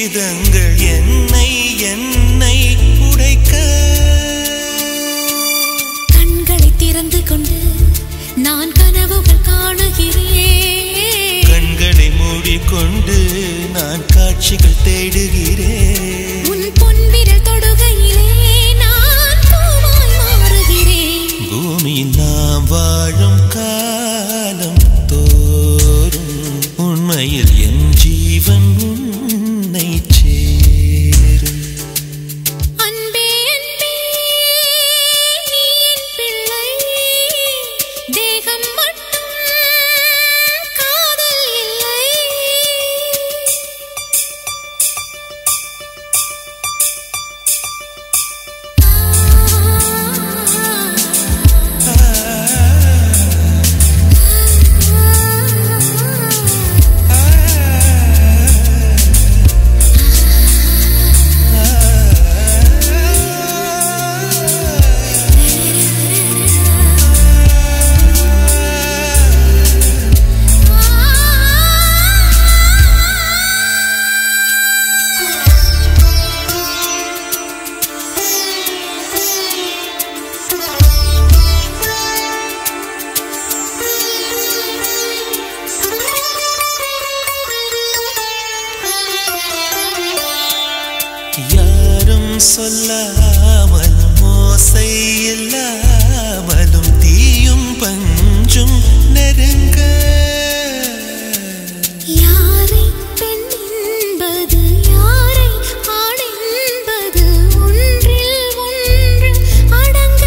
கீதங்கள் என்னை என்னை உடைக்க கண்களை திறந்து கொண்டு நான் கனவுகள் காணுகிறேன் கண்களை மூடிக்கொண்டு நான் காட்சிகள் தேடுகிறேன் உன் பொன்விரல் தொடுகையிலே நான் பூவாய் மாறுகிறேன் பூமியில் நாம் வாழும் காலம் தோறும் உண்மையில் என் ஜீவன் உன்னை சேரும் அன்பே அன்பே நீ என் பிள்ளை தேகம் மட்டும் காதல் இல்லை யாரும் சொல்லாமலும் ஓசை இல்லாமலும் தீயும் பஞ்சும் நெருங்க யாரை பெண் என்பது யாரை ஆண் என்பது ஒன்றில் ஒன்று அடங்க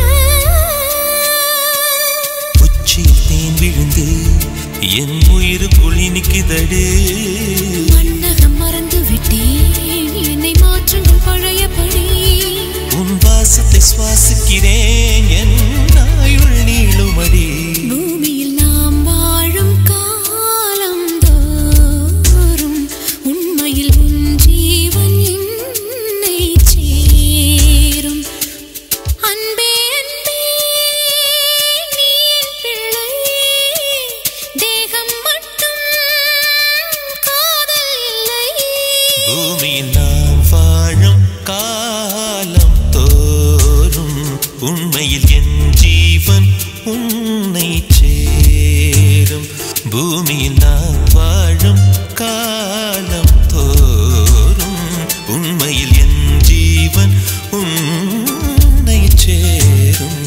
உச்சி தேன் விழுந்து என் உயிருக்குள் இனிக்குதடு மன்னகம் மறந்து விட்டேன் என்னை மாற்றுங்கள் பழையபடி உன் வாசத்தை சுவாசிக்கிறேன் என் ஆயுள் நீளுமடி பூமியில் நாம் வாழும் காலம் தோறும் உண்மையில் உன் ஜீவன் என்னை சேரும் அன்பே அன்பே நீ என் பிள்ளை தேகம் மட்டும் காதல் இல்லை பூமியில் நாம் வாழும் காலம் தோறும் உண்மையில் என் ஜீவன் உன்னை சேரும் பூமியில் நாம் வாழும் காலம் தோறும் உண்மையில் என் ஜீவன் உன்னை சேரும்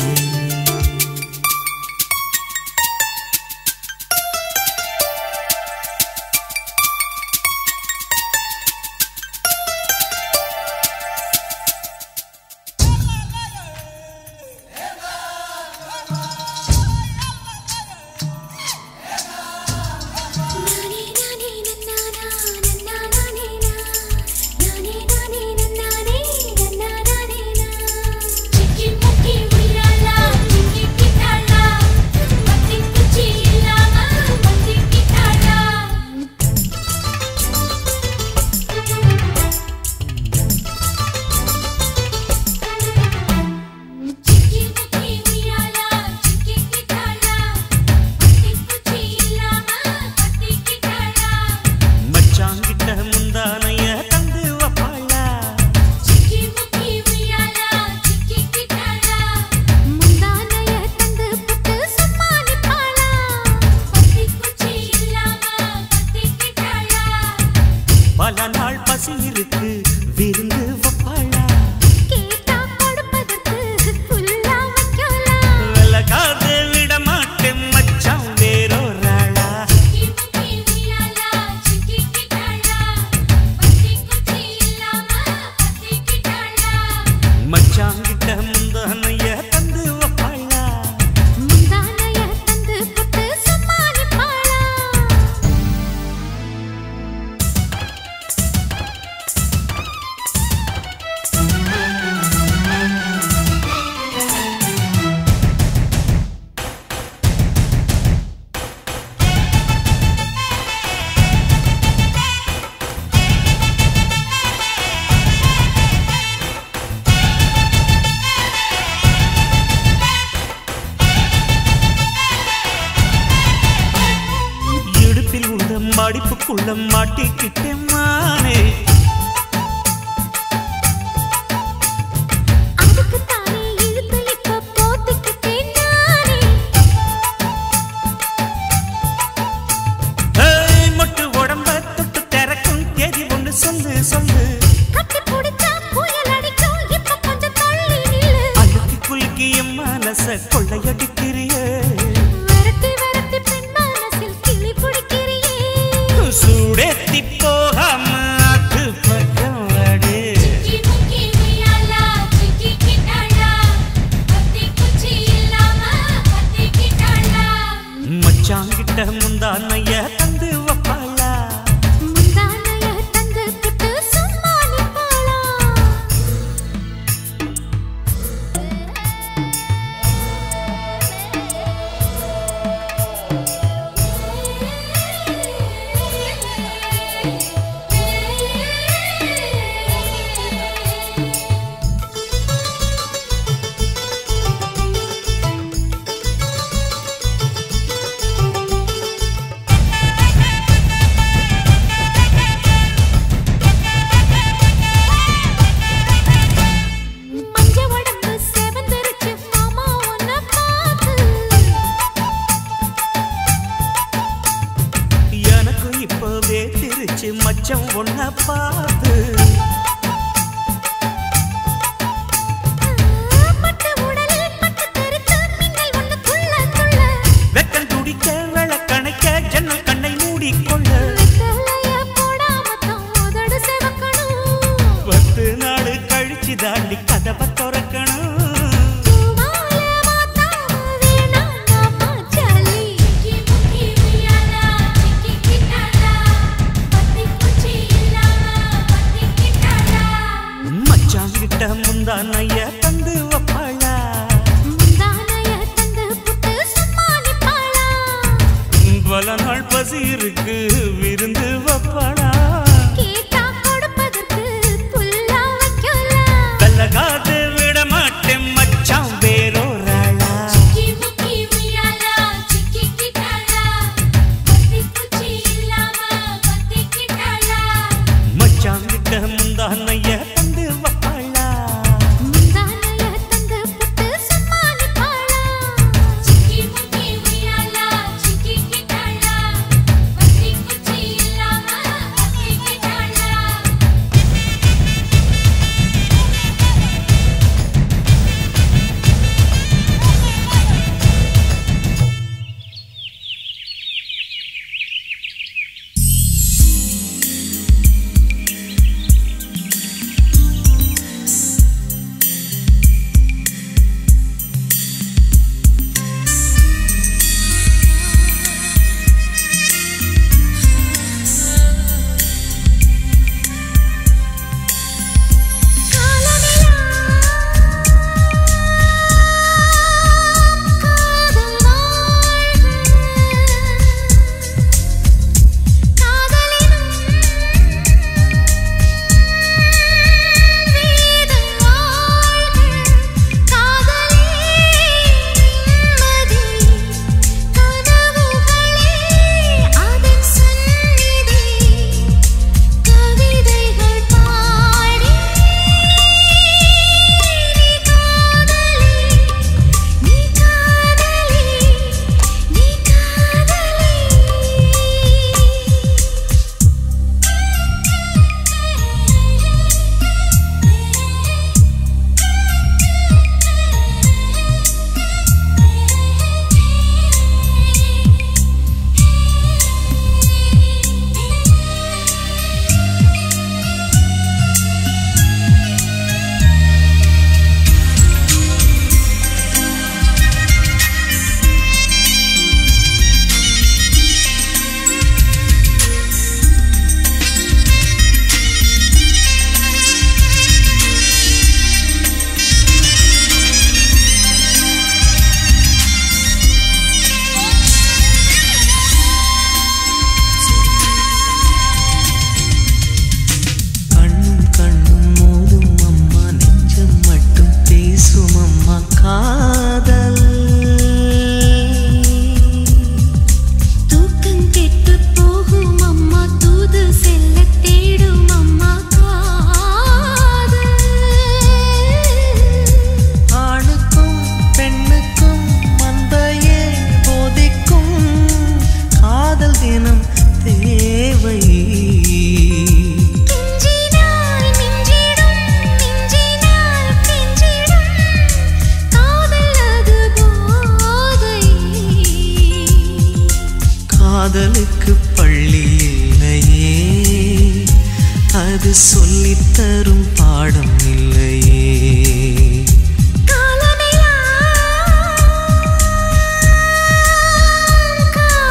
நானே நானே நன்னானா நன்னானே நா நானே நானே நன்னானே நன்னானே நா சிக்கி முக்கி உய்யாலா சிக்கி கிட்டாலா பத்தி குச்சி இல்லாம பத்தி கிட்டாலா சிக்கி முக்கி உய்யாலா சிக்கி கிட்டாலா பத்தி குச்சி இல்லாம பத்தி கிட்டாலா மச்சாங்கிட்ட முந்தானைய தந்து வப்பாளா சிக்கி முக்கி உய்யாலா சிக்கி கிட்டாலா முந்தானைய தந்து புட்டு சம்மானிப்பாளா பத்தி குச்சி இல்லாம பத்தி கிட்டாலா பல நாள் பசி இருக்கு விருந்து வப்பாளா கேட்டா கொடுப்பதற்கு புல்லா வைக்கலாம் விலகாது விட மாட்டேன் மச்சான் வேறொராளா சிக்கி முக்கி உய்யாலா சிக்கி கிட்டாலா பத்தி குச்சி இல்லாம பத்தி கிட்டாலா மச்சாங்கிட்ட முந்தானைய தந்து வப்பாளா முந்தானைய தந்து புட்டு சம்மானிப்பாளா இடுப்பில் உள்ள மடிப்புக்குள்ள மாட்டிக்கிட்டேன் மானே மச்சாங்கிட்ட முந்தானைய தந்து வப்பாளா முந்தானைய தந்து புட்டு சும்மா நிப்பாளா மஞ்ச உடம்பு செவந்திருச்சு மாமா உன்னை பார்த்து எனக்கு இப்பவே திருச்சு மச்சம் ஒன்ன பார்த்து பட்டு உடலில் பட்டு தெறித்து மின்னல் ஒன்று துள்ள துள்ள வெக்கம் துடிக்க விளக்கணைக்க ஜன்னல் கண்ணை மூடிக்கொள்ள வெத்தலைய போடாமத்தான் உதடு சிவக்கணும் பத்து நாள் கழிச்சு தாண்டி கதவை திறக்கணும் பூவால மாத்தாம வேணாம் மாமா சாலி சிக்கி முக்கி உய்யாலா சிக்கி கிட்டாலா பத்தி குச்சி இல்லாம பத்தி கிட்டாலா மச்சாங்கிட்ட முந்தானைய தந்து வப்பாளா முந்தானைய தந்து புட்டு சும்மா நிப்பாளா பல நாள் பசி இருக்கு விருந்து வப்பாளா கேட்டா கொடுப்பதற்கு புல்லா வைக்கலாம் வெள்ளகாது விட மாட்டேன் மச்சான் வேறோராளா சிக்கி முக்கி உய்யாலா சிக்கி கிட்டாலா பத்தி குச்சி இல்லாம பத்தி கிட்டாலா மச்சாங்கிட்ட முந்தானைய தந்து வப்பாளா முந்தானைய தந்து புட்டு சும்மா நிப்பாளா சிக்கி முக்கி உய்யாலா சிக்கி கிட்டாலா பத்தி குச்சி இல்லாம பத்தி கிட்டாலா கவிதைகள் பாடி நீ காதலி நீ காதலி கண்ணும் கண்ணும் மோதும் அம்மா நெஞ்சம் மட்டும் பேசும் அம்மா காதல் தூக்கம் கெட்டு போகும் அம்மா தூது செல்ல தேடும் அம்மா காதல் ஆணுக்கும் பெண்ணுக்கும் மந்தையே போதிக்கும் காதல் தினம் தேவை கெஞ்சினால் மிஞ்சிடும் மிஞ்சினால் கெஞ்சிடும் காதல் அது போதை காதலுக்கு பள்ளி இல்லையே அது சொல்லித் தரும் பாடம் இல்லையே காலமெல்லாம்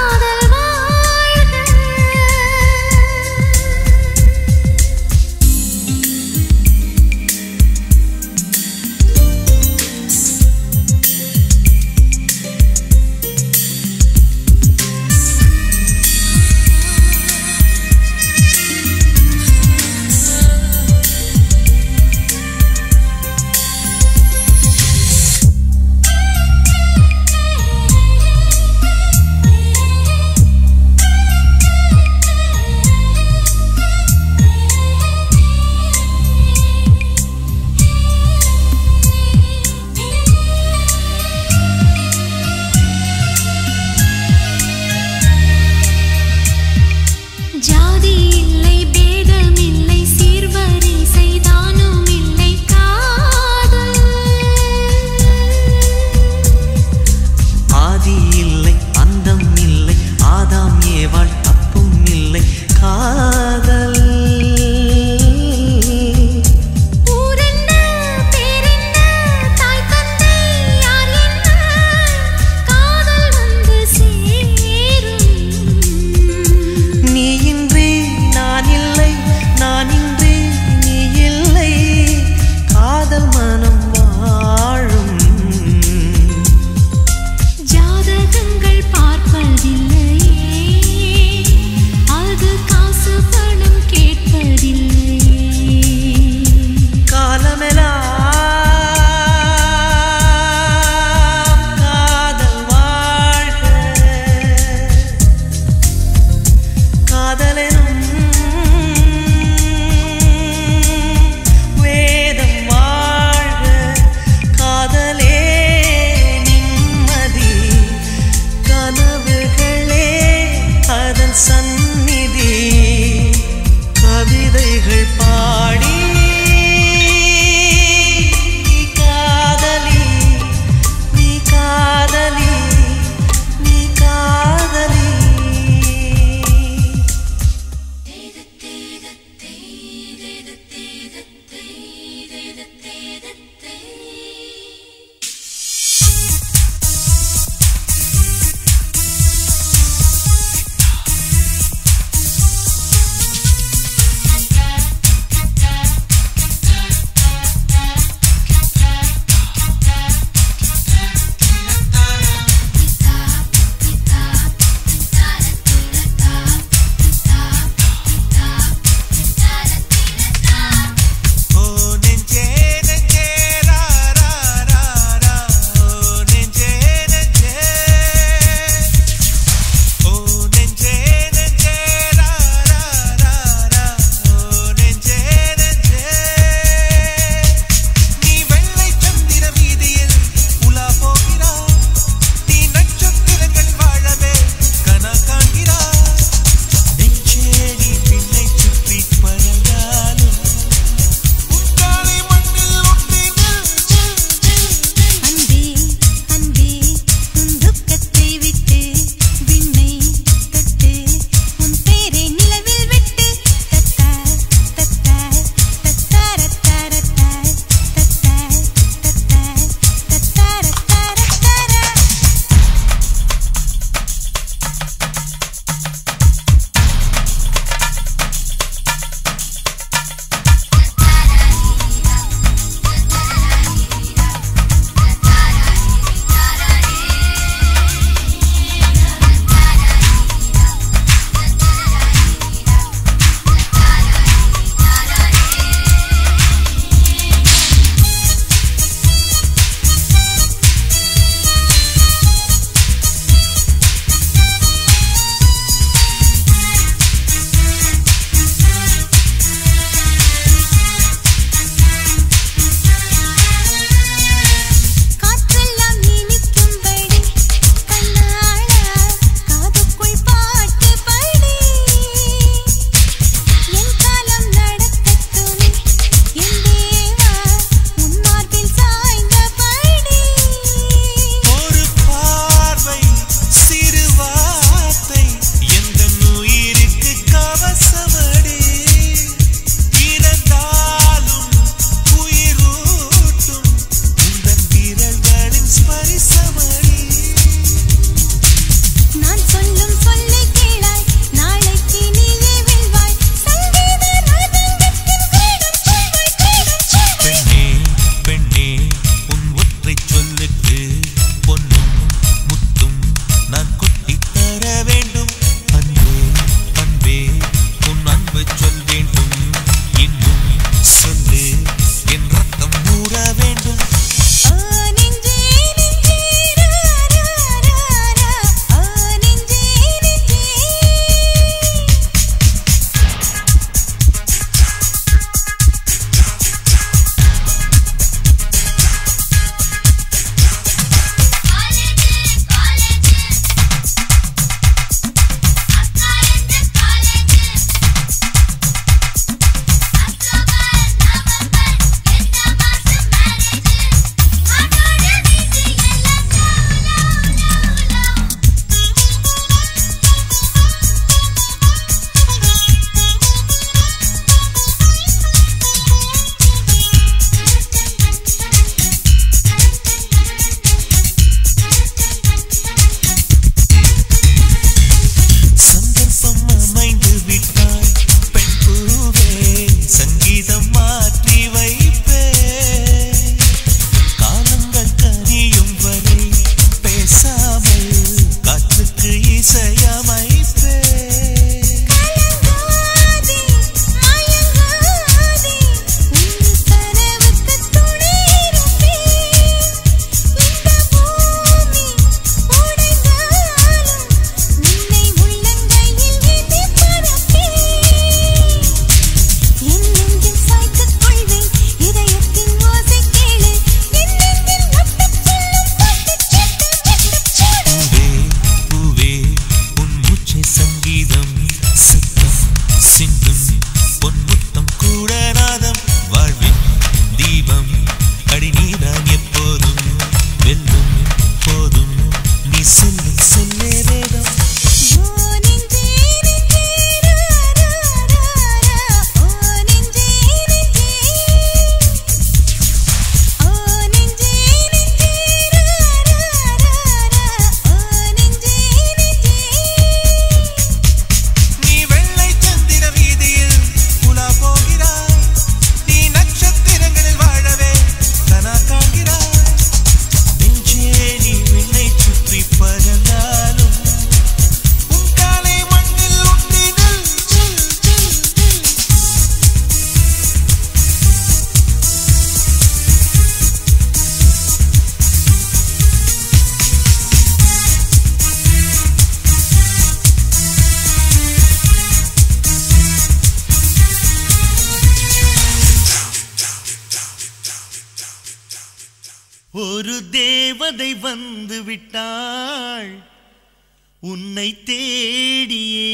தேவதை வந்து விட்டாள் உன்னை தேடியே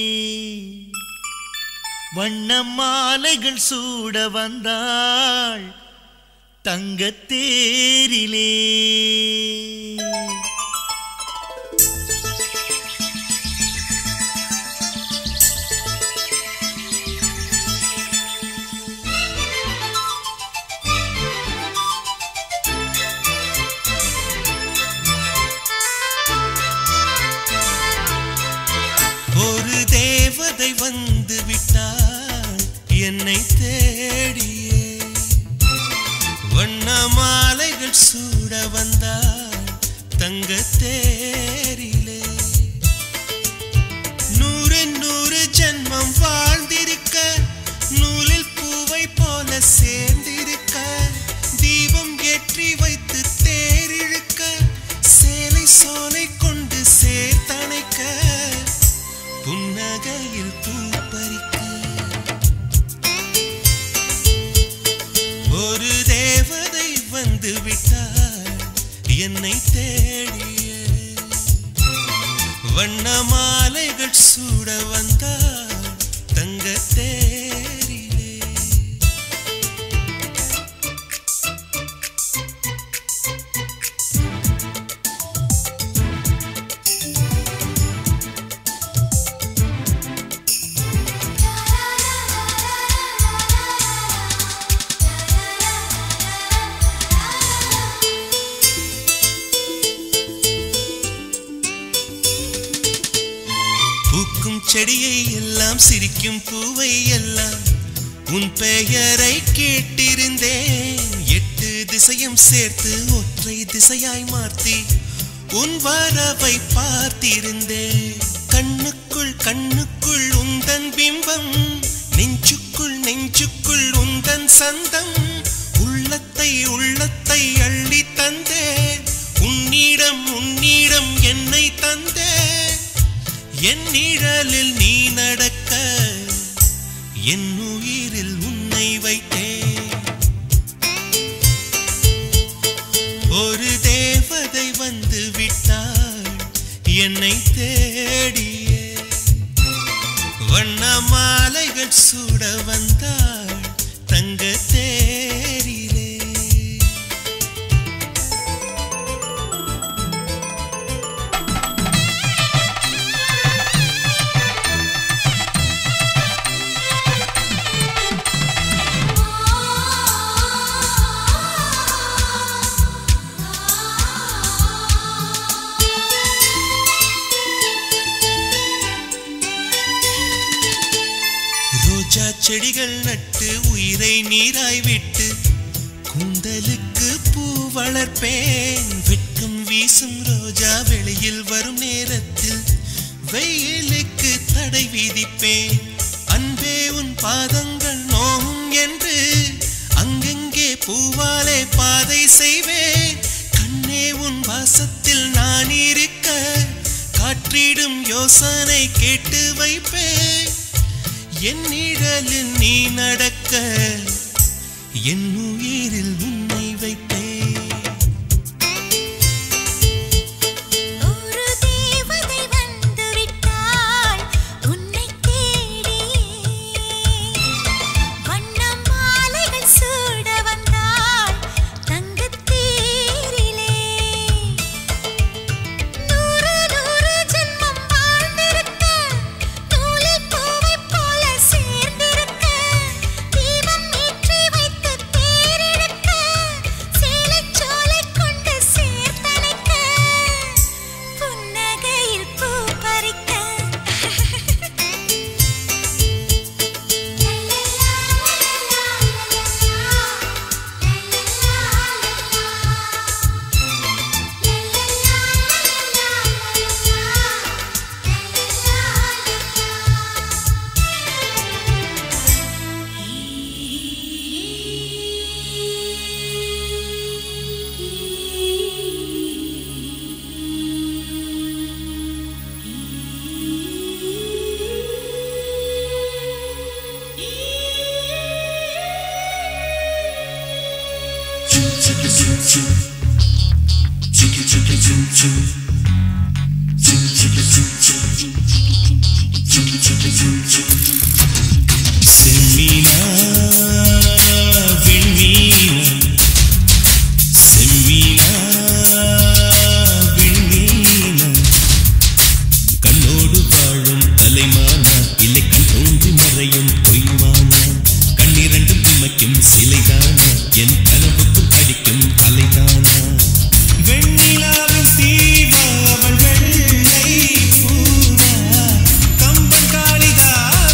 வண்ண மாலைகள் சூட வந்தாள் தங்கத் தேரிலே ஒரு தேவதை வந்து விட்டாள் என்னை தேடியே வண்ண மாலைகள் சூட வந்தாள் தங்க தேரிலே நூறு நூறு ஜென்மம் வாழ்ந்திருக்க நூலில் பூவை போல சேர்ந்திருக்க தீபம் ஏற்றி வைத்து தேரிழுக்க சேலை சோலை கொண்டு சேர்த்தணைக்க புன்னகையில் பூ பறிக்க ஒரு தேவதை வந்து விட்டாள் என்னை தேடிய வண்ண மாலைகள் சூட வந்தாள் தங்க தேரிலே பூக்கும் செடியை எல்லாம் சிரிக்கும் பூவை எல்லாம் உன் பெயரை கேட்டிருந்தேன் எட்டு திசையும் சேர்த்து ஒற்றை திசையாய் மாற்றி உன் வரவை பார்த்திருந்தேன் கண்ணுக்குள் கண்ணுக்குள் உந்தன் பிம்பம் நெஞ்சுக்குள் நெஞ்சுக்குள் உந்தன் சந்தம் உள்ளத்தை உள்ளத்தை அள்ளி தந்தேன் உன்னிடம் உன்னிடம் என்னை தந்தேன் என் நிழலில் நீ நடக்க என் உயிரில் உன்னை வைத்தேன் ஒரு தேவதை வந்து விட்டாள் என்னை தேடியே வண்ண மாலைகள் சூட வந்தாள் தங்க தேரிலே ரோஜா செடிகள் நட்டு உயிரை நீராய் விட்டு கூந்தலுக்கு பூ வளர்ப்பேன் வெட்கம் வீசும் ரோஜா வெளியில் வரும் நேரத்தில் வெயிலுக்கு தடை விதிப்பேன் அன்பே உன் பாதங்கள் நோகும் என்று அங்கங்கே பூவாலே பாதை செய்வேன் கண்ணே உன் வாசத்தில் நான் இருக்க காற்றிடும் யோசனை கேட்டு வைப்பேன் என் நிழலில் நீ நடக்க என் உயிரில் உன்னை வைத்தேன் ஒரு தேவதை வந்து விட்டாள் உன்னை தேடியே வண்ண மாலைகள் சூட வந்தாள் தங்கத் தேரிலே நூறு நூறு ஜென்மம் வாழ்ந்திருக்க நூலில் பூவைப் போல சேர்ந்திருக்க தீபம் ஏற்றி வைத்து தேரிழுக்க சேலைச் சோலை கொண்டு சேர்த்தணைக்க புன்னகையில் பூ பறிக்க செம்மீனா விண்மீனா செம்மீனா விண்மீனா கண்ணோடு வாழும் தலைமானா இல்லை கண் தோன்றி மறையும் பொய்மானா கண்ணிரண்டும் இமைக்கும் சிலைதானா என் கனவுக்குள் அடிக்கும் கலைதானா வெண்ணிலாவின் தீபா அவள் வெள்ளை பூரா Kamban Kalidasa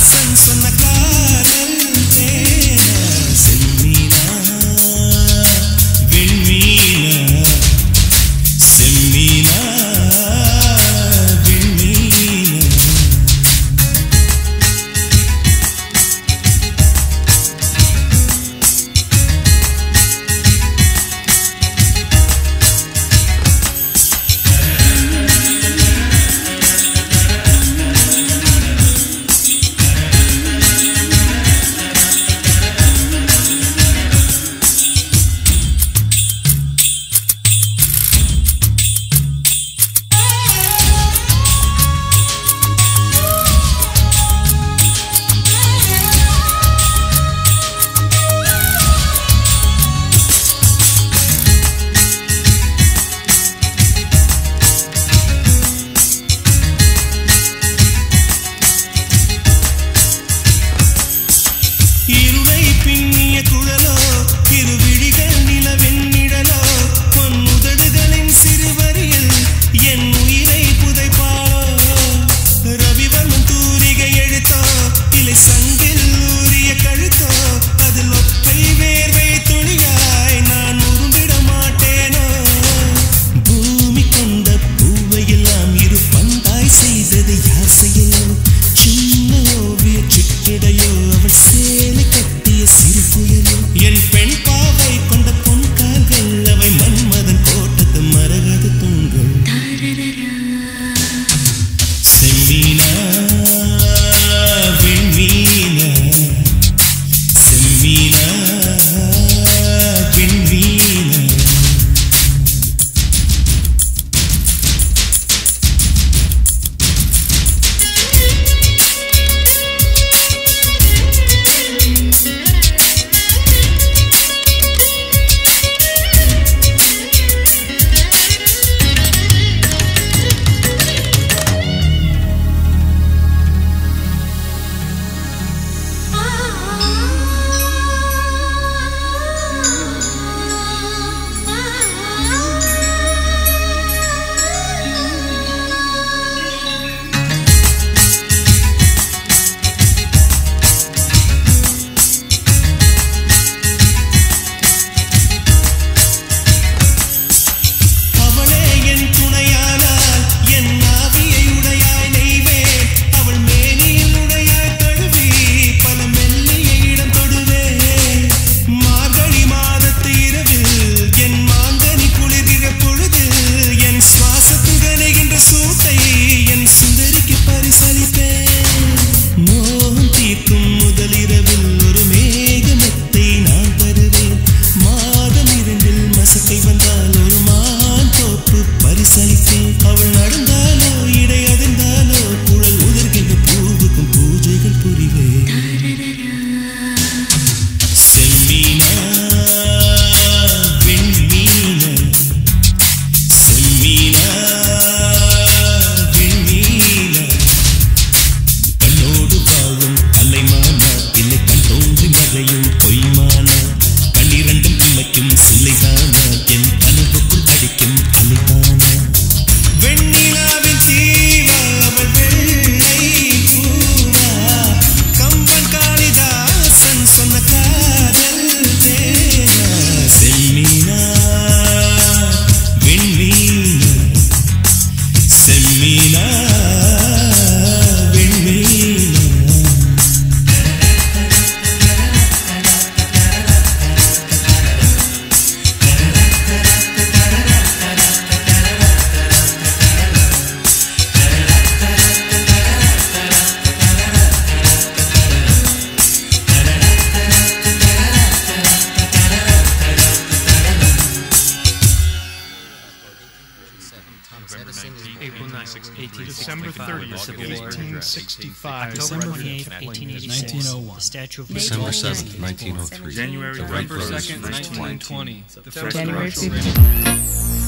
December 30th, 1865. December October 28th, 1886. 1901. Statue of December Liberty. 7th, 1903. January The Wright 1st, brothers 1920. The first January commercial 15th.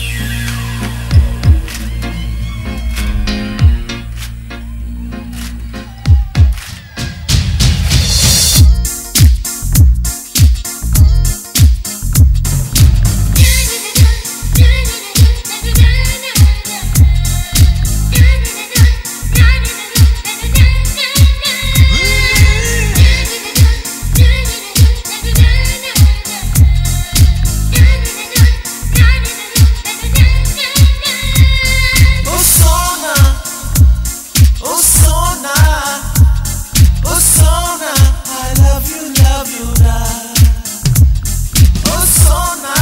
Osona, Osona, Osona, I love you, love you, love. Osona,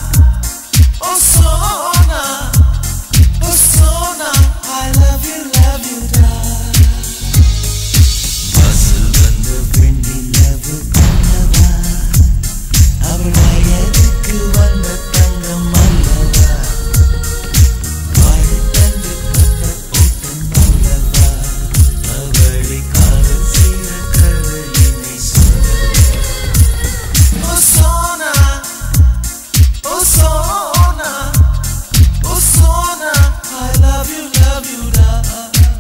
Osona, Osona, I love you, love you, love. பஸ்ஸில் வந்த வெண்ணிலவு கண்ணவா அவள் வயதுக்கு வந்த தங்கம் அல்லவா வாழ்த்தந்து கொத்த ஓட்டம் அல்லவா அவளை காதல் செய்த கதையினை சொல்லவா Osona, Osona, Osona, I love you, love you, love.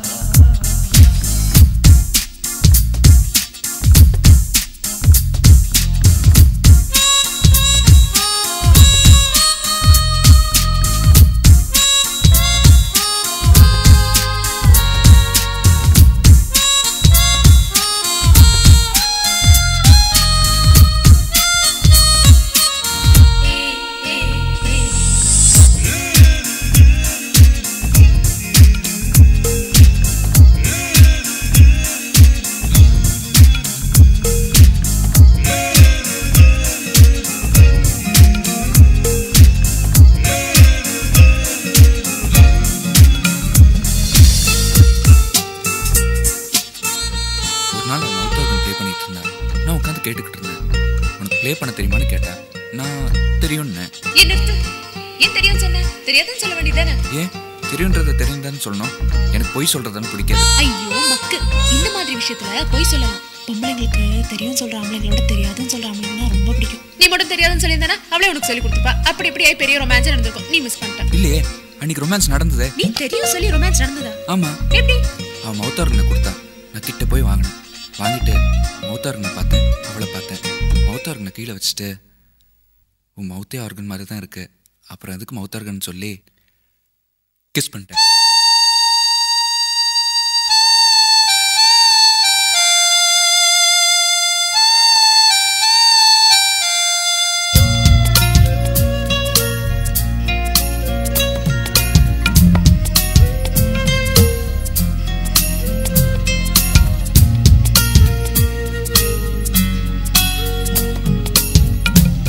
ஒரு நாள் அவன் அவுட் ஆர்கன் ப்ளே பண்ணிட்டு இருந்தான் நான் உட்காந்து கேட்டுக்கிட்டு இருந்தேன் உனக்கு ப்ளே பண்ண தெரியுமான்னு கேட்டேன் நான் தெரியும்னு ஏன் நிறுத்து ஏன் தெரியும் சொன்ன தெரியாதுன்னு சொல்ல வேண்டியதானே ஏன் தெரியுன்றத தெரியுதான்னு சொல்லணும் எனக்கு பொய் சொல்றதுன்னு பிடிக்காது ஐயோ மக்கு இந்த மாதிரி விஷயத்துல போய் சொல்லலாம் பொம்பளைங்களுக்கு தெரியும் சொல்ற ஆம்பளைங்களோட தெரியாதுன்னு சொல்ற ஆம்பளைங்கன்னா ரொம்ப பிடிக்கும் நீ மட்டும் தெரியாதுன்னு சொல்லியிருந்தானா அவளே உனக்கு சொல்லி கொடுத்துப்பா அப்படி இப்படி ஆகி பெரிய ரொமான்ஸ் நடந்திருக்கும் நீ மிஸ் பண்ணிட்ட இல்லையே அன்னைக்கு ரொமான்ஸ் நடந்ததே நீ தெரியும் சொல்லி ரொமான்ஸ் நடந்ததா ஆமா எப்படி அவன் மௌத்தாரனை கொடுத்தா நான் கிட்ட போய் வாங்கினேன் வாங்கிட்டு மௌத்தாரனை பார்த்தேன் அவளை பார்த்தேன் மௌத்தாரனை கீழே வச்சுட்டு உன் மௌத்தே ஆர்கன் மாதிரி தான் இருக்கு அப்புறம் எதுக்கு மௌத்தார்கன் சொல்லி கிஸ் பண்ணிட்டேன்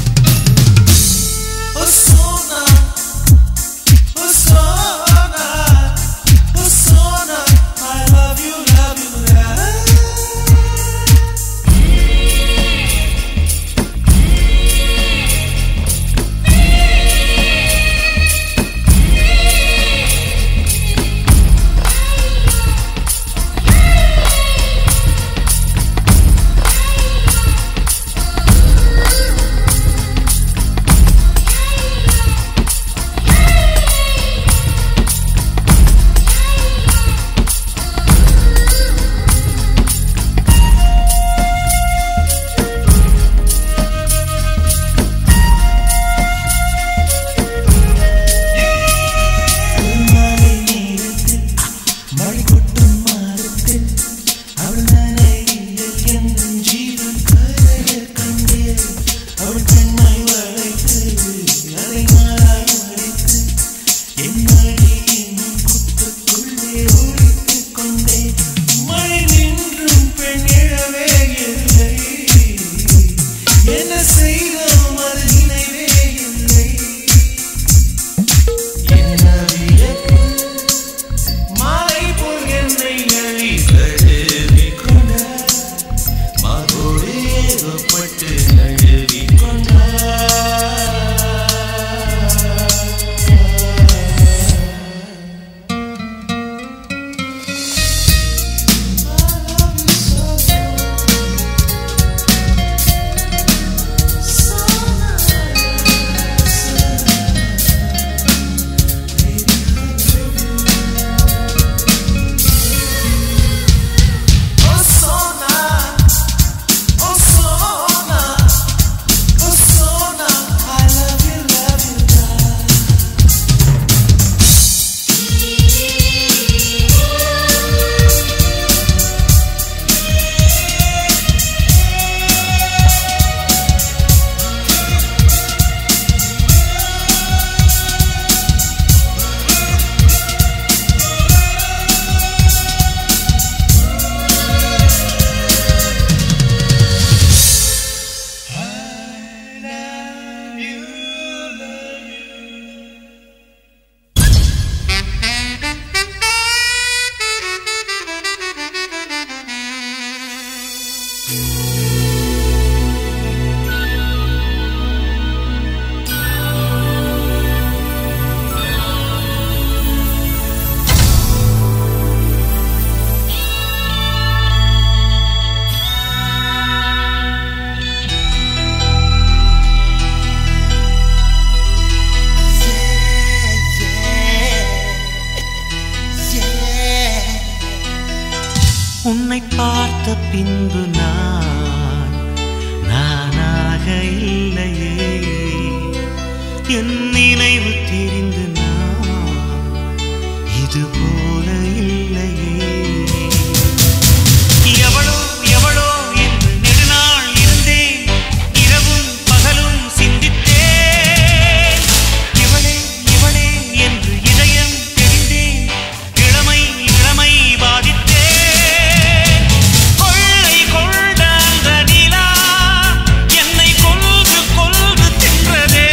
Osona, Osona, உன்னை பார்த்த பின்பு நான் நானாக இல்லையே என் நினைவு தெரிந்து நான் இது போல இல்லையே எவளோ எவளோ என்று நெடுநாள் இருந்தேன் இரவும் பகலும் சிந்தித்தேன் இவளே இவளே என்று இதயம் தெரிந்தேன் இளமை இளமை பாதித்தேன் கொள்ளை கொண்ட அந்த நிலா என்னை கொல்கு கொல்கு தின்றதே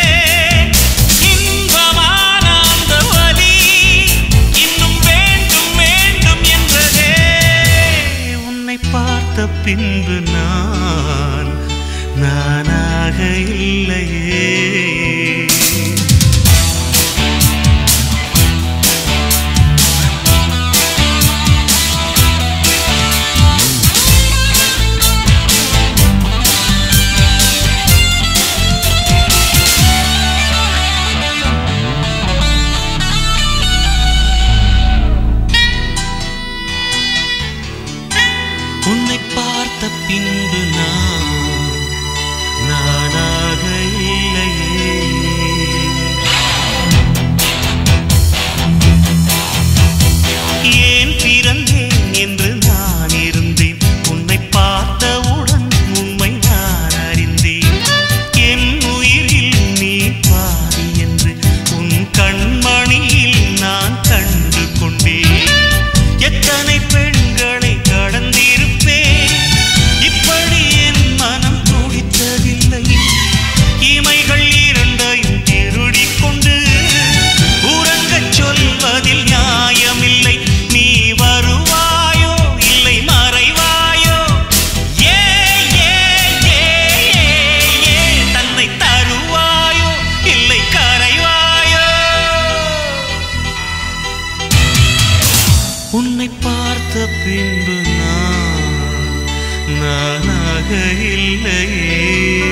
இன்பமான அந்த வலி இன்னும் வேண்டும் வேண்டும் என்றதே உன்னை பார்த்த பின்பு நான் நானாக இல்லையே உன்னை பார்த்த பின்பு நான் நானாக இல்லையே ஏன் பிறந்தேன் என்று நான் இருந்தேன் உன்னை பார்த்தவுடன் உண்மை நான் அறிந்தேன் என் உயிரில் நீ பாதி என்று உன் கண்மணியில் நான் கண்டு கொண்டேன் எத்தனை பெண்களை கடந்திருப்பேன் இப்படி என் மனம் துடித்ததில்லை இமைகள் இரண்டையும் திருடிக் கொண்டு உறங்கச் சொல்வதில் நியாயமில்லை நீ வருவாயோ இல்லை மறைவாயோ ஏ ஏ ஏ ஏ ஏ தன்னை தருவாயோ இல்லை கரைவாயோ உன்னை பார்த்த பின்பு நான் நானாக இல்லையே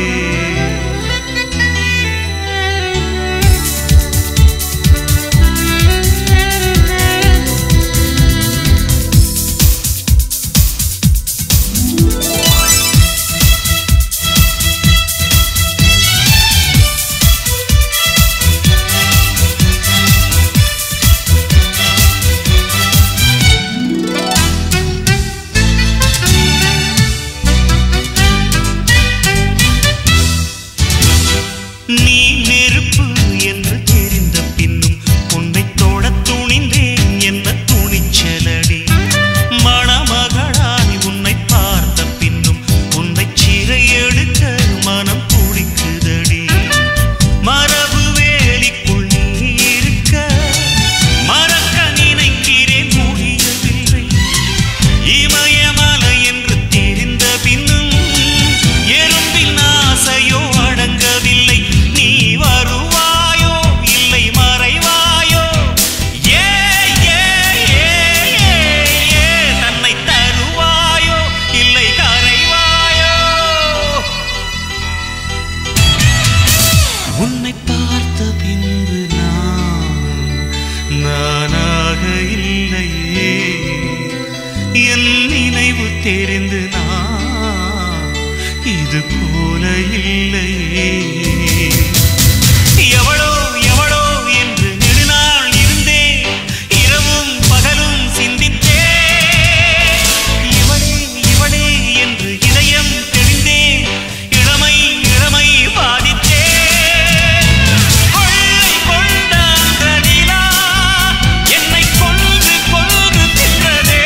நீ நெருப்பு என்று தெரிந்த பின்னும் உன்னை தொடத் துணிந்தேன் என்ன துணிச்சலடி மணமகளாய் உன்னை பார்த்த பின்னும் உன்னை சிறை எடுக்க மனம் துடிக்குதடி மரபு வேலிக்குள் நீ இருக்க மறக்க நினைக்கிறேன் முடியவில்லை இமயமலை என்று தெரிந்த பின்னும் எறும்பின் ஆசையோ அடங்கவில்லை நீ வருவாயோ இல்லை மறைவாயோ ஏ ஏ ஏ ஏ ஏ தன்னை தருவாயோ இல்லை கரைவாயோ உன்னை பார்த்த பின்பு நான் நானாக இல்லையே என் நினைவு தெரிந்து நான் இது போல இல்லையே எவளோ எவளோ என்று நெடுநாள் இருந்தேன் இரவும் பகலும் சிந்தித்தேன் இவளே இவளே என்று இதயம் தெரிந்தேன் இளமை இளமை பாதித்தேன் கொள்ளை கொண்ட அந்த நிலா என்னை கொன்று கொன்று தின்றதே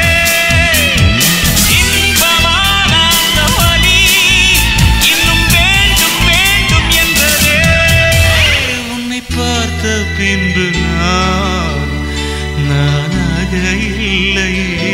இன்பமான அந்த வலி இன்னும் வேண்டும் வேண்டும் என்றதே உன்னை பார்த்த பின்பு நான் நானாக இல்லையே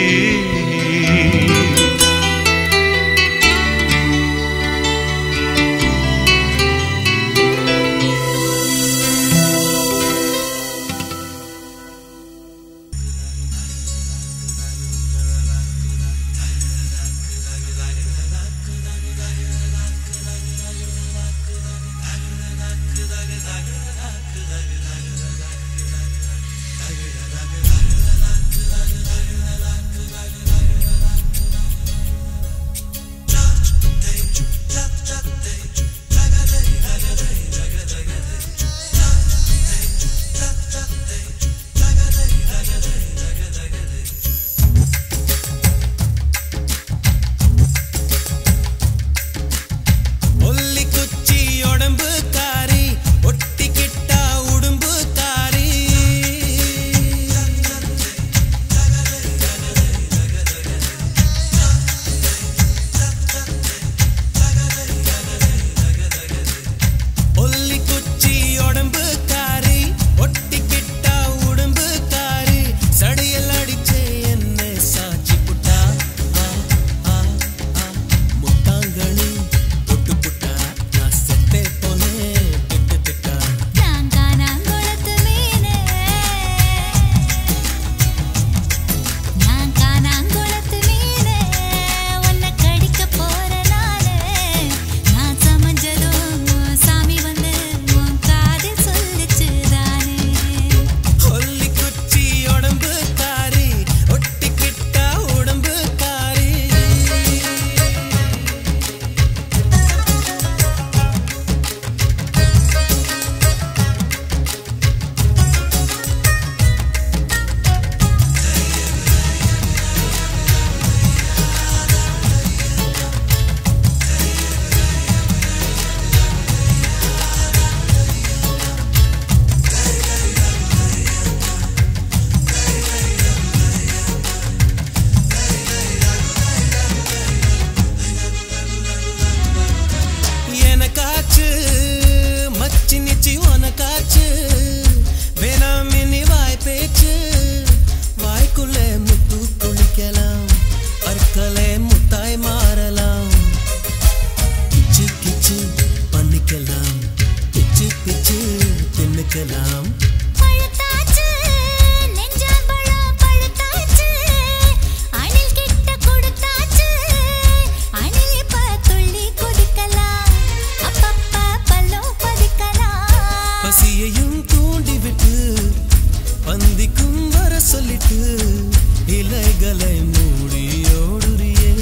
கண்களை மூடி ஓடுறியே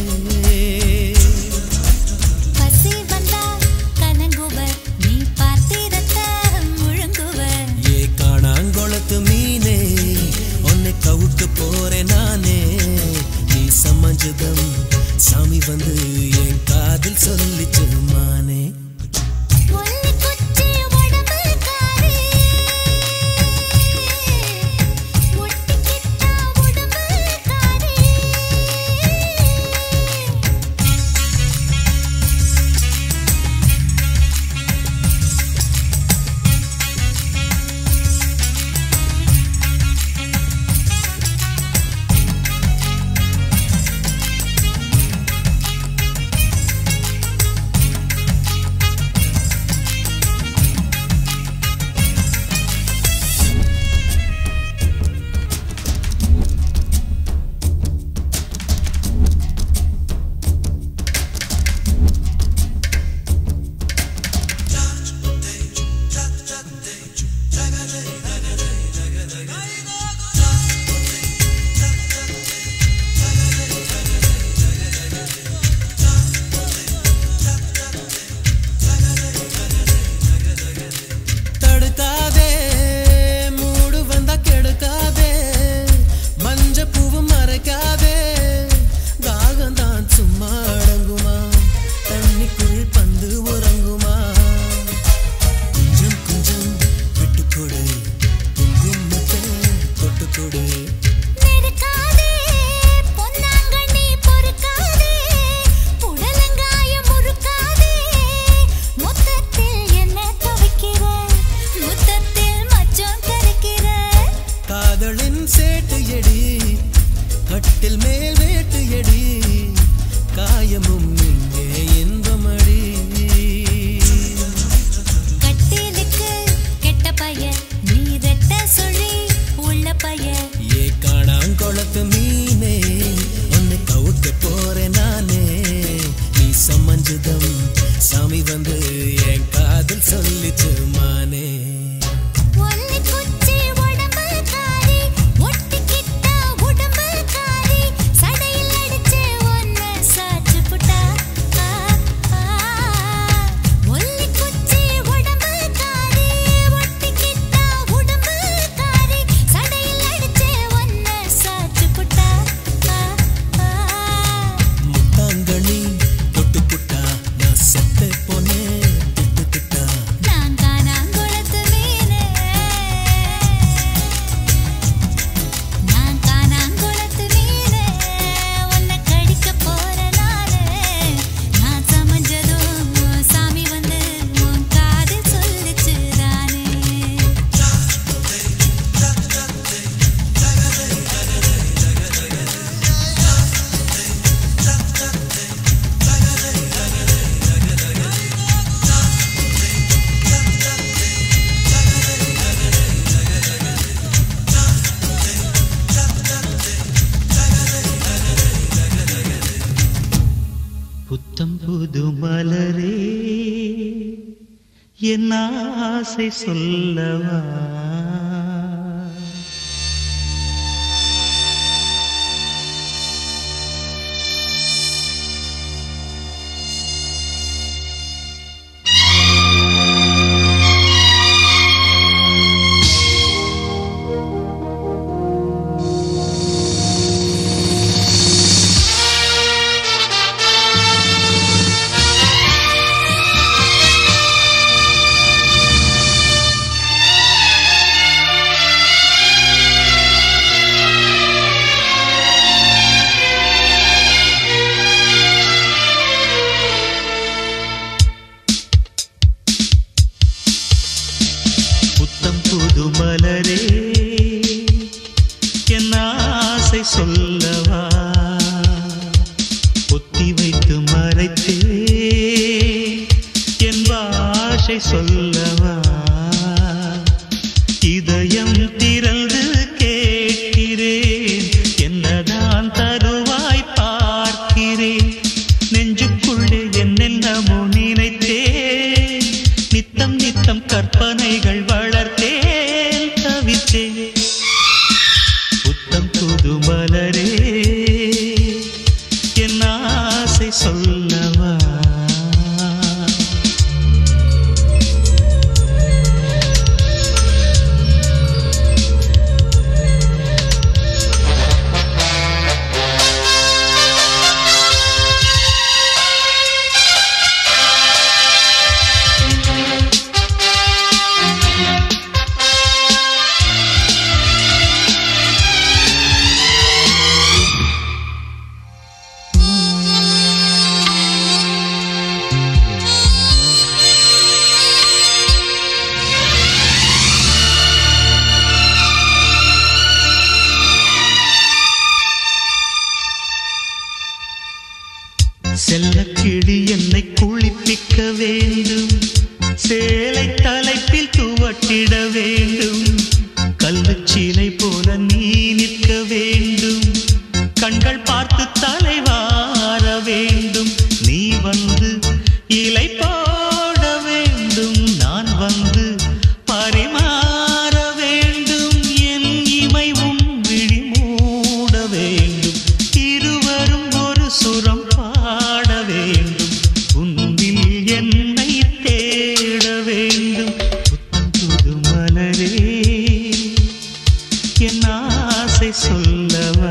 பசி வந்தால் கலங்குவர் நீ பார்த்திரத்த முழுங்குவர் ஏ காணாங்கொளத்து மீனே உன்னை கவுக்க போறேன் நானே நீ சம்மஞ்சதம் சாமி வந்து என் காதில் சொல்லிச்சு மானே ஒல்லி குச்சி உடம்பு காரி ஒட்டிக்கிட்டா உடம்பு காரி தடுக்காதே மூடு வந்தா கெடுக்காதே மஞ்ச பூவும் மறைக்காதே தாகம் தான் சும்மா அடங்குமா தண்ணிக்குள் பந்து உறங்குமா கொஞ்சம் கொஞ்சம் விட்டுக்கொடு குங்குமத்தை தொட்டுக்கொடு நெருக்காதே பொன்னாங்கண்ணி பொறுக்காதே புடலங்காயம் முறுக்காதே மொத்தத்தில் என்ன துவைக்கிற முத்தத்தில் மச்சம் கரைக்கிற காதலின் சேட்டு எடி கட்டில் மேல் வேட்டு எடி காயமும் இங்கே இன்பமடி கட்டிலுக்கு கெட்ட பையன் நீ ரெட்ட சொல்லி உள்ள பையன் ஏ காணாங்கொளத்து மீனே உன்னை கவுக்க போறேன் நானே நீ சம்மஞ்சுதம் சாமி வந்து என் காதில் சொல்லிச்சு மானே ஒல்லி குச்சி உடம்பு காரி ஒட்டிக்கிட்டா உடம்பு காரி சடையில் அடிச்சு ஒன்னு சாச்சு புட்டா ஆ, ஆ. ஒல்லி குச்சி உடம்பு காரி ஒட்டிக்கிட்டா உடம்பு காரி சடையில் அடிச்சு ஒன்னு சாச்சு புட்டா ஆ, ஆ. முத்தாங்கனி தொட்டு புட்டா நான் செத்து போனேன் திட்டு திட்டா நான் காணாங்குளத்து மீனே நான் காணாங்குளத்து மீனே உன்னை கடிக்க போற நானே நான் சமைஞ்சதும் சாமி வந்து உன் காதில் சொல்லிச்சு தானே புத்தம் புது மலரே என் ஆசை சொல்லவா புத்தம் புது மலரே என் ஆசை சொல்லவா பொத்தி வைத்து மறைத்தே என் பாஷை சொல்லவா இதயம் திறந்து கேட்கிறேன் என்னதான் தருவாய் பார்க்கிறேன் நெஞ்சுக்குள்ளே என்னென்னமோ நினைத்தேன் நித்தம் நித்தம் கற்பனைகள் வளர்த்தேன் தவித்தேன் புத்தம் புது மலரே செல்லக்கிளி என்னை குளிப்பிக்க வேண்டும் சேலை தலைப்பில் துவட்டிட வேண்டும் கல்லுச்சீலை போல நீ நிற்க வேண்டும் கண்கள் பார்த்து தலைவார வேண்டும் நீ வந்து இலை போட வேண்டும் நான் வந்து பரிமாற வேண்டும் என் இமை உன் விழி மூட வேண்டும் இருவரும் ஒரு சுரம் பாட வேண்டும் உன்னில் என்னை தேட வேண்டும் புத்தம் புது மலரே என் ஆசை சொல்லவா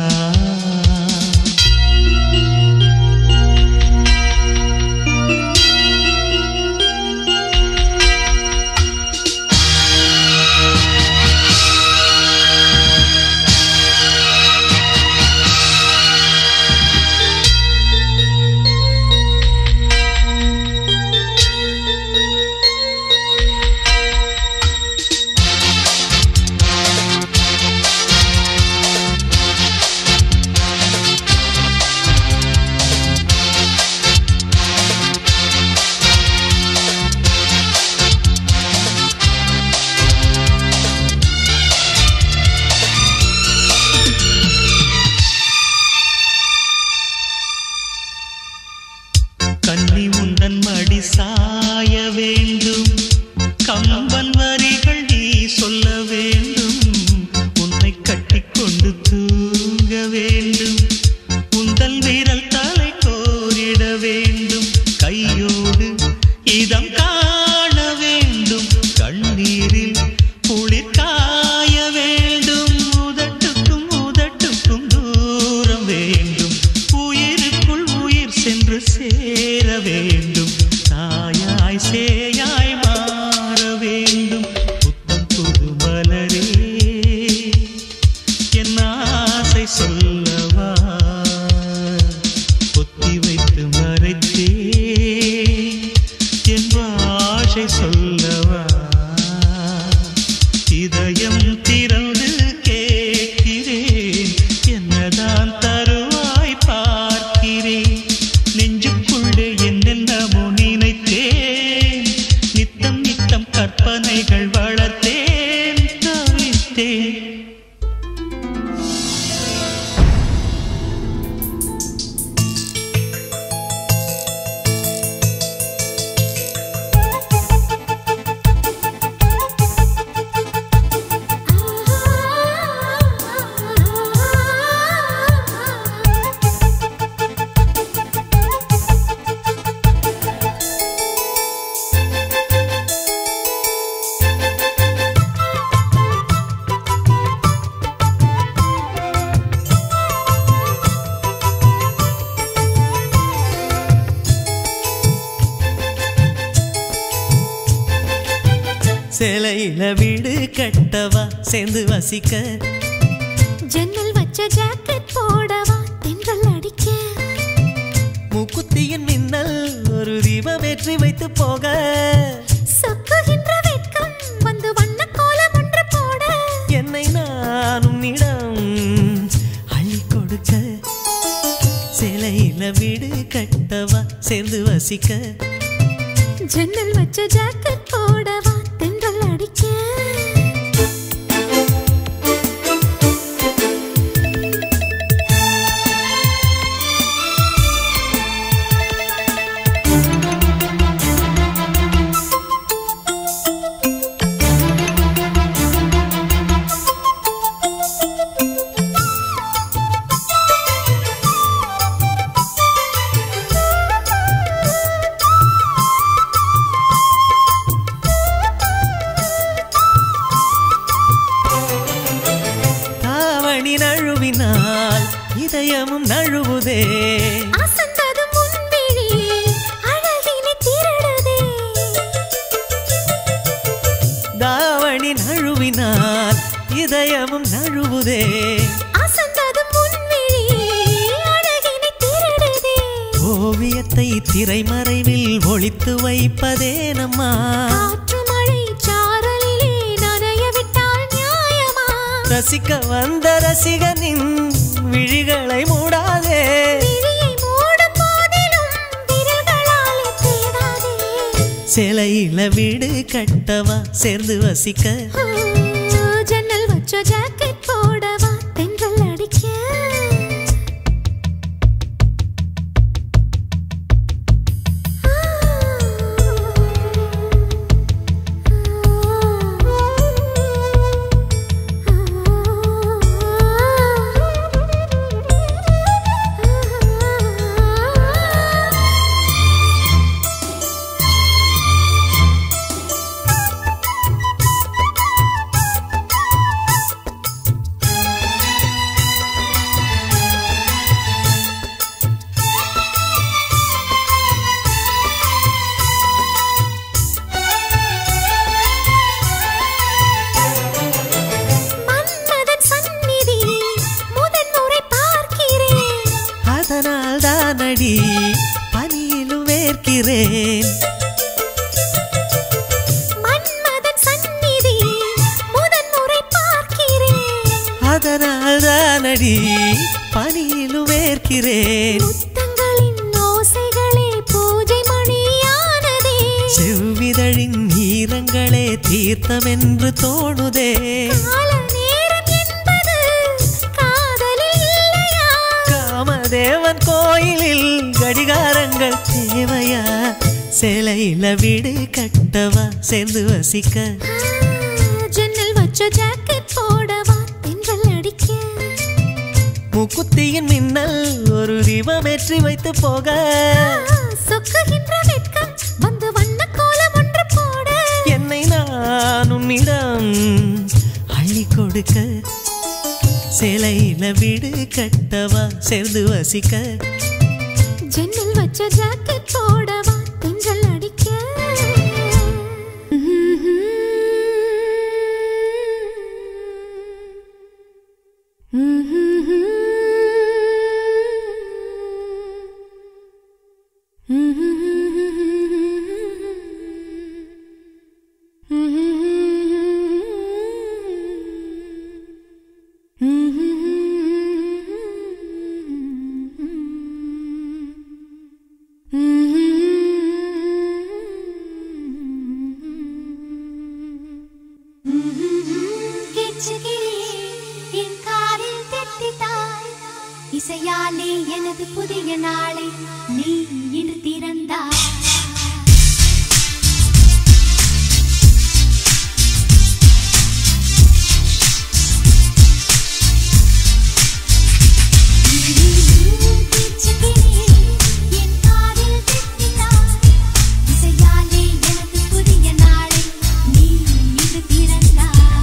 கண்ணி உந்தன் மடி சாய வேண்டும் கம்பன் வரிகள் நீ சொல்ல வேண்டும் உன்னை கட்டிக்கொண்டு தூங்க வேண்டும் உந்தன் விரல் தலை கோரிட வேண்டும் கையோடு இதம் காண வேண்டும் கண்ணீரில் குளிர் காய வேண்டும் உதட்டுக்கும் உதட்டுக்கும் தூரம் வேண்டும் உயிருக்குள் உயிர் சென்று சேர வேண்டும் தாயாய் சேயாய் மாற வேண்டும் புத்தம் புது மலரே என் ஆசை சொல்லவா பொத்தி வைத்து மறைத்தே என் பாஷை சொல்லவா இதயம் திறந்து கேட்கிறேன் என்னதான் தருவாய் பார்க்கிறேன் நெஞ்சுக்குள்ளே என்னென்னமோ நினைத்தேன் நித்தம் நித்தம் கற்பனைகள் வளர்த்தேன் தவித்தேன் சேலையில வீடு கட்டவா சேர்ந்து வசிக்க ஜன்னல் வச்ச ஜாக்கெட் போடவா தென்றல் அடிக்க மூக்குத்தியின் மின்னல் ஒரு தீபம் ஏற்றி வைத்து போக சொக்குகின்ற வெட்கம் வந்து வண்ண கோலம் ஒன்று போட என்னை நானும் இடம் அள்ளி கொடுக்க சேலையில வீடு கட்டவா சேர்ந்து வசிக்க ஜன்னல் வச்ச ஜாக்கெட் போடவா தென்றல் அடிக்க தாவணி நழுவினால் இதயமும் நழுவுதே அசந்தது முன்விழி அழகினை திருடுதே தாவணி நழுவினால் இதயமும் நழுவுதே அசந்தது முன்விழி அழகினை திருடுதே ஓவியத்தை திரைமறைவில் ஒளித்து வைப்பதே நம்மா காற்று மழை சாரலிலே நனைய விட்டால் நியாயமா ரசிக்க வந்த ரசிகனின் விழிகளை மூடாதே விழியை மூடும் போதே சிலையில வீடு கட்டவா சேர்ந்து வசிக்க ஜன்னல் வச்ச ஜாக்கெட் போடவா தென்றல் அடிக்க மன்மதன் சந்நிதி முதன்முறை பார்க்கிறேன் அதனால் தானடி பனியிலும் வேர்க்கிறேன் மன்மதன் சந்நிதி முதன்முறை பார்க்கிறேன் அதனால் தானடி பனியிலும் வேர்க்கிறேன் முத்தங்களின் ஓசைகளே பூஜை மணியானதே செவ்விதழின் ஈரங்களே தீர்த்தமென்று தோணுதே கால நேரம் என்பது காதலில் இல்லையா காமதேவன் கோயிலில் கடிகாரங்கள் தேவையா சிலையில வீடு கட்டவா சேர்ந்து வசிக்க ஜன்னல் வச்ச ஜாக்கெட் போடவா தென்றல் அடிக்க முக்குத்தியின் மின்னல் ஒரு தீபமேற்றி வைத்து போக சொக்குகின்ற வெட்கம் வந்து வண்ண கோலம் ஒன்று போட என்னை நான் உன்னிடம் அள்ளி கொடுக்க சிலையில வீடு கட்டவா சேர்ந்து வசிக்க ஜன்னல் வச்ச ஜாக்கெட் போடவா தென்றல் அடிக்க கெச்சுகிளியே, என் காதில் தெத்தித்தாய். இசையாலே எனது புதிய நாளை நீ இன்று திறந்தாய் கெச்சுகிளியே, என் காதில் தெத்தித்தாய். இசையாலே எனது புதிய நாளை நீ இன்று திறந்தாய்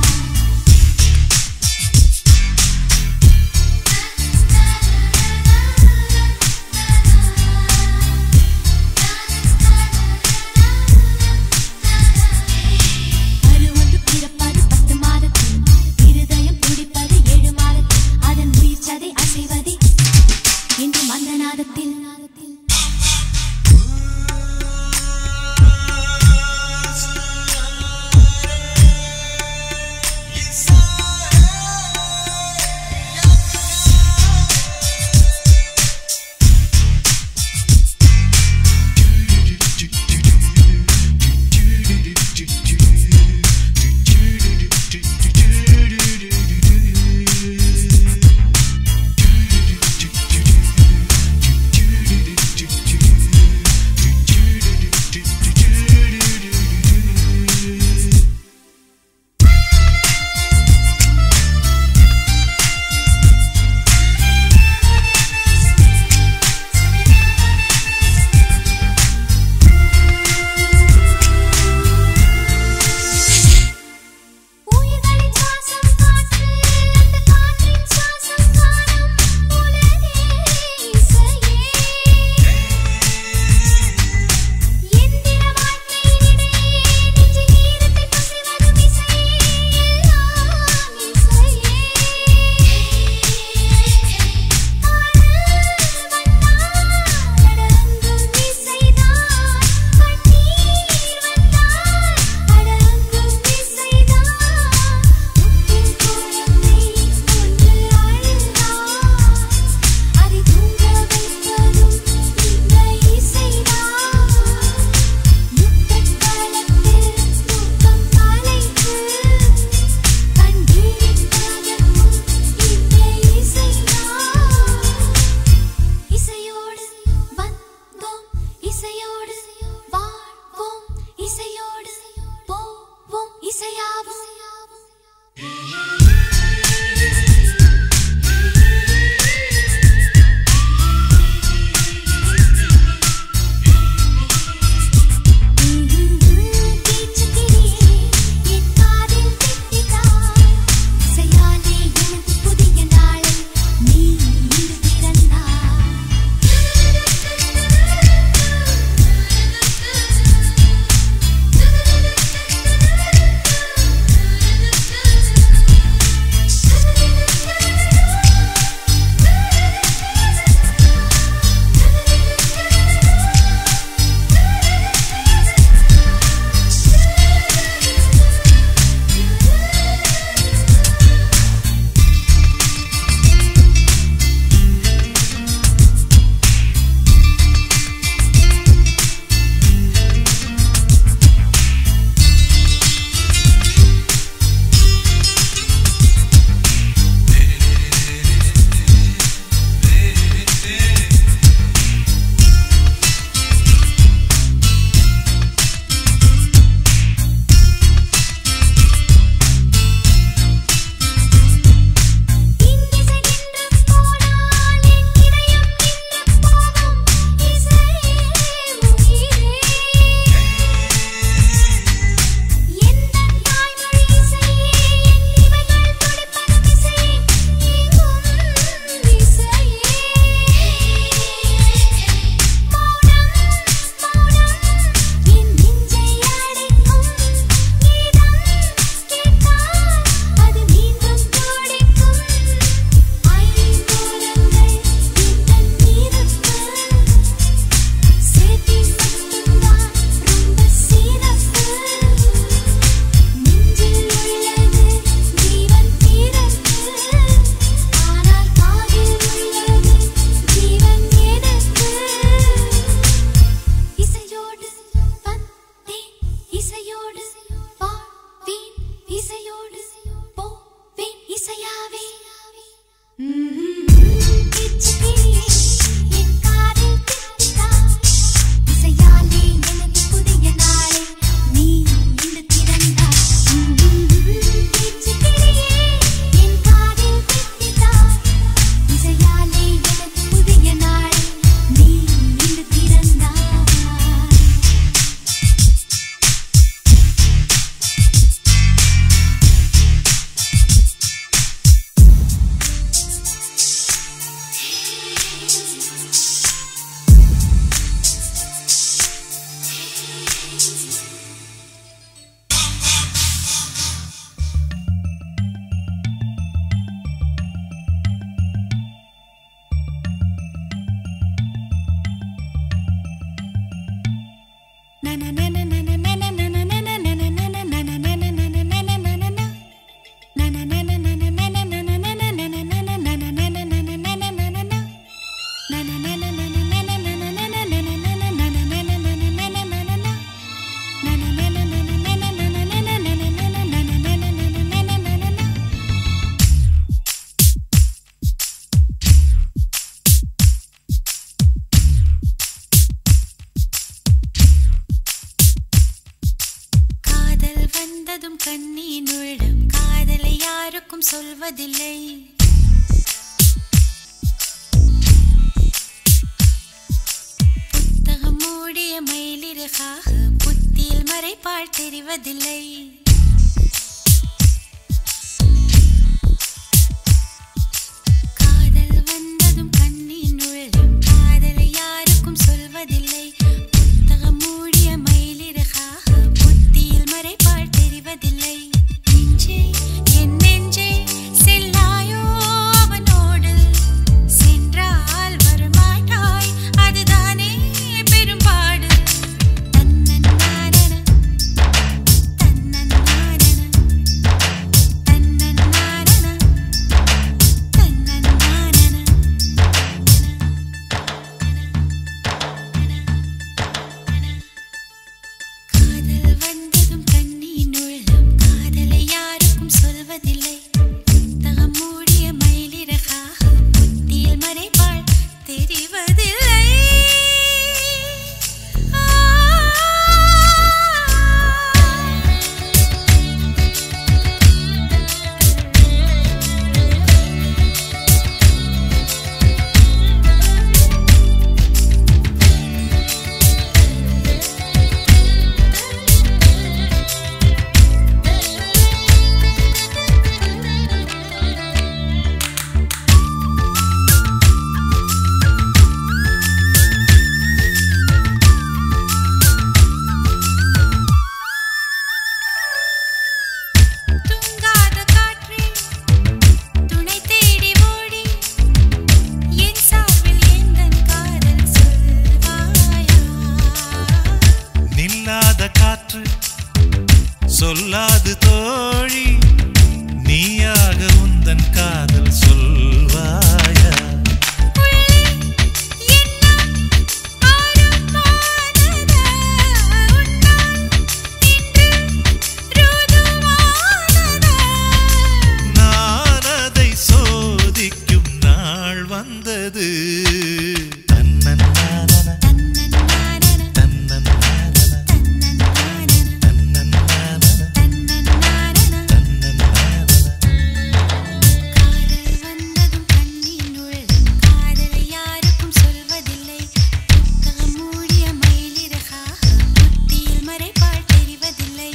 கரு ஒன்று பிறப்பது பத்து மாதத்தில் இருதயம் துடிப்பது ஏழு மாதத்தில் அதன் உயிர் சதை அசைவதே என்று மந்த நாதத்தில் சொல்வதில்லை புத்தகம் மூடிய மயிலிறகாக புத்தியில் மறைப்பால் தெரிவதில்லை காதல் வந்ததும் கண்ணின் உள்ளும் காதலை யாருக்கும் சொல்வதில்லை புத்தகம் மூடிய மயிலிறகாக புத்தியில் மறைப்பால் தெரிவதில்லை நெஞ்சே என் நெஞ்சே செல்லாயோ அவனோடு சென்றால் வரமாட்டாய் அதுதானே பெரும்பாடு தன்னன்னானன தன்னன்னானன தன்னன்னானன தன்னன்னானன காதல் வந்ததும் கண்ணின் உள்ளம் காதலை யாருக்கும் சொல்வதில்லை புத்தகம் மூடிய மயிலிறகாக புத்தியில் மறைப்பாள் தெரிவதில்லை தூங்காத காற்றே துணை தேடி ஓடி என் சார்பில் எந்தன் காதல் சொல்வாயா நில்லாத காற்று சொல்லாது தோழி நீயாக உந்தன் காதல் சொல்வாயா நான் அதை சோதிக்கும் நாள் வந்தது தன்னன்னானன, தன்னன்னானன, தன்னன்னானன, காதல் வந்ததும் கண்ணின் உள்ளம் காதலை யாருக்கும் சொல்வதில்லை புத்தகம் மூடிய மயிலிறகாக புத்தியில் மறைப்பால் தெரிவதில்லை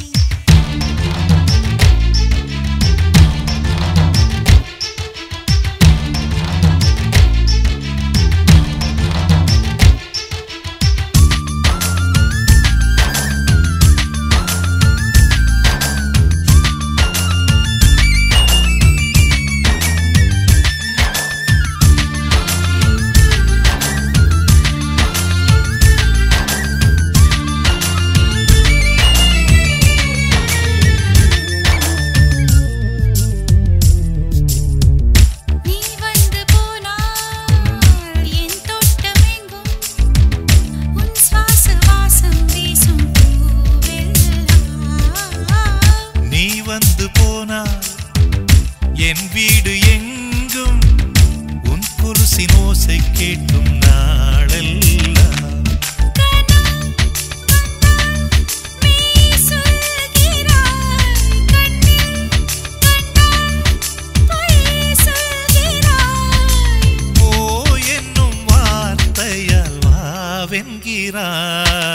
நீ வந்து போனால் என் தோட்டமெங்கும் உன் சுவாச வாசம் வீசும் பூவெல்லாம் நீ வந்து போனால் என் வீடு எங்கும் உன் குருசின் ஓசை கேட்கும் நாளெல்லாம் மெய் சொல்கிறாய் கண்ணில் கண்டால் பொய் சொல்கிறாய் ஓ என்னும் வார்த்தையால் வாவென்கிறாய்